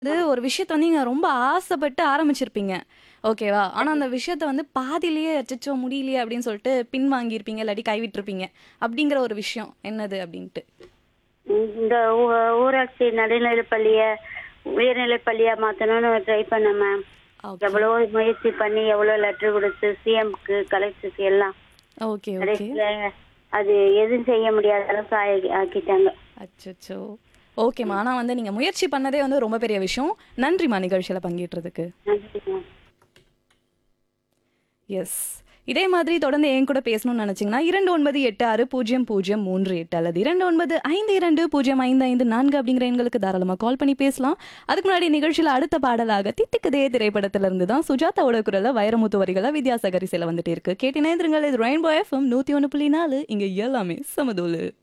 அது ஒரு விஷயத்த வந்து நீங்க ரொம்ப ஆசைப்பட்டு ஆரம்பிச்சிருப்பீங்க. ஓகேவா? ஆனா அந்த விஷயத்த வந்து பாதியிலேயே அச்சச்சோ! முடியலையே அப்படின்னு சொல்லிட்டு பின்வாங்கியிருப்பீங்க. இல்லாட்டி கைவிட்டுருப்பீங்க. அப்படிங்கிற ஒரு விஷயம் என்னது அப்படின்ட்டு? ம், இந்த ஊ ஊராட்சி நடுநிலைப் பள்ளிய உயர்நிலைப் பள்ளியா மாத்தணும்னு ட்ரை பண்ணேன் மேம். ஓகே. எவ்வளவோ முயற்சி பண்ணி எவ்வளோ லெட்டர் கொடுத்து சிஎம்க்கு கலெக்டருக்கு எல்லாம் ஓகே, ஓகே. கடைசியில அது எதுவும் செய்ய முடியாத அளவுக்கு ஆக்கி- ஆக்கிட்டாங்க அச்சச்சோ! ஓகேம்மா. ஆனா வந்து நீங்க முயற்சி பண்ணதே வந்து ரொம்ப பெரிய விஷயம். நன்றிம்மா நிகழ்ச்சியில பங்கேற்றதுக்கு. நன்றி மேம் எஸ். இதே மாதிரி தொடர்ந்து என் கூட பேசணும்னு நினைச்சீங்கன்னா 29860038 அல்லது 2952055544 அப்படிங்கிற எண்களுக்கு தாராளமா கால் பண்ணி பேசலாம். அதுக்கு முன்னாடி நிகழ்ச்சியில அடுத்த பாடலாக தித்திக்குதே திரைப்படத்துல இருந்து தான் சுஜாதாவோட குரல்ல வைரமுத்து வரிகள வித்யாசாகர் இசையில வந்துட்டே இருக்கு. கேட்டினே இருங்கள். இது ரெயின்போ எஃப்எம் 101.4 இங்க எல்லாமே சமதூளு.